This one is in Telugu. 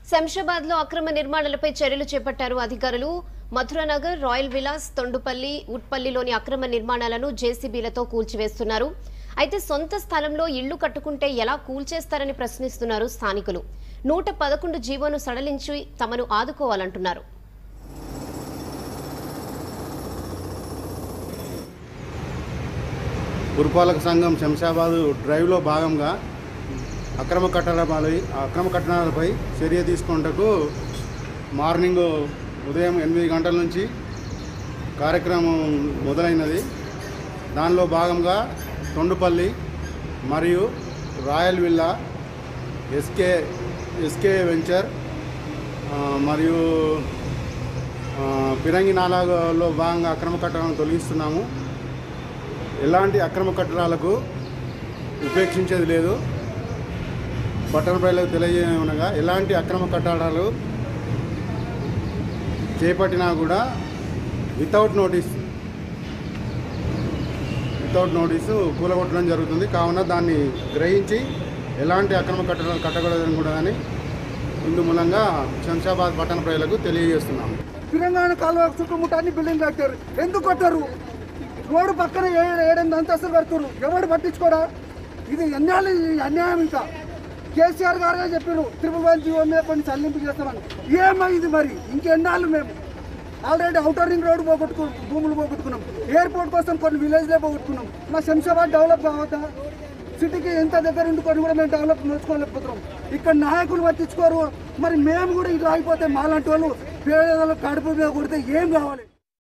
శంషాబాద్ లో అక్రమ నిర్మాణాలపై చర్యలు చేపట్టారు అధికారులు మథురానగర్ రాయల్ విలాస్ తొండుపల్లి ఉట్పల్లిలోని అక్రమ నిర్మాణాలను జేసీబీలతో కూల్చివేస్తున్నారు అయితే సొంత స్థలంలో ఇళ్లు కట్టుకుంటే ఎలా కూల్చేస్తారని ప్రశ్నిస్తున్నారు స్థానికులు నూట పదకొండు జీవోను సడలించి తమను ఆదుకోవాలంటున్నారు పురపాలక సంఘం శంషాబాద్ డ్రైవ్లో భాగంగా అక్రమ కట్టడాలపై అక్రమ కట్టడాలపై చర్య తీసుకుంటకు మార్నింగ్ ఉదయం ఎనిమిది గంటల నుంచి కార్యక్రమం మొదలైనది దానిలో భాగంగా తొండుపల్లి మరియు royal villa SK SK venture ఆ, మరియు ఆ, పిరంగి నాలాలో భాగంగా అక్రమ కట్టడాలను తొలగిస్తున్నాము ఎలాంటి అక్రమ కట్టడాలకు ఉపేక్షించేది లేదు పట్టణ ప్రజలకు తెలియజేయమనగా ఎలాంటి అక్రమ కట్టడాలు చేపట్టినా కూడా వితౌట్ నోటీస్ వితౌట్ నోటీసు కూలగొట్టడం జరుగుతుంది కావున దాన్ని గ్రహించి ఎలాంటి అక్రమ కట్టడాలు కట్టకూడదని కూడా అని ఇందు మూలంగా శంషాబాద్ పట్టణ ప్రజలకు తెలియజేస్తున్నాము తెలంగాణ కాలువ చుట్టుముట్టాన్ని బిల్డింగ్ కట్టారు ఎందుకు కట్టారు రోడ్డు పక్కన ఏ- ఏడెనిమిది అంతస్తులు కడుతున్నారు ఎవడు పట్టించుకోడా ఇది అన్యాయం ఈ అన్యాయం ఇంకా కేసీఆర్ గారే చెప్పారు త్రిపుల్ వన్ జీవో మీద కొన్ని చెల్లింపు చేస్తామని ఏమైంది మరి ఇంకెన్నాళ్ళు మేము ఆల్రెడీ అవుటర్ రింగ్ రోడ్ పోగొట్టుకు భూములు పోగొట్టుకున్నాం ఎయిర్పోర్ట్ కోసం కొన్ని విలేజ్లే పోగొట్టుకున్నాం మా శంషాబాద్ డెవలప్ కావద్దా సిటీకి ఎంత దగ్గర ఉండుకొని కూడా మేము డెవలప్ నేర్చుకోలేకపోతున్నాం ఇక్కడ నాయకులు పట్టించుకోరు మరి మేము కూడా ఇట్లా అయిపోతే మాలాంటి వాళ్ళు పేదలకు కడుపు మీద కొడితే ఏం కావాలి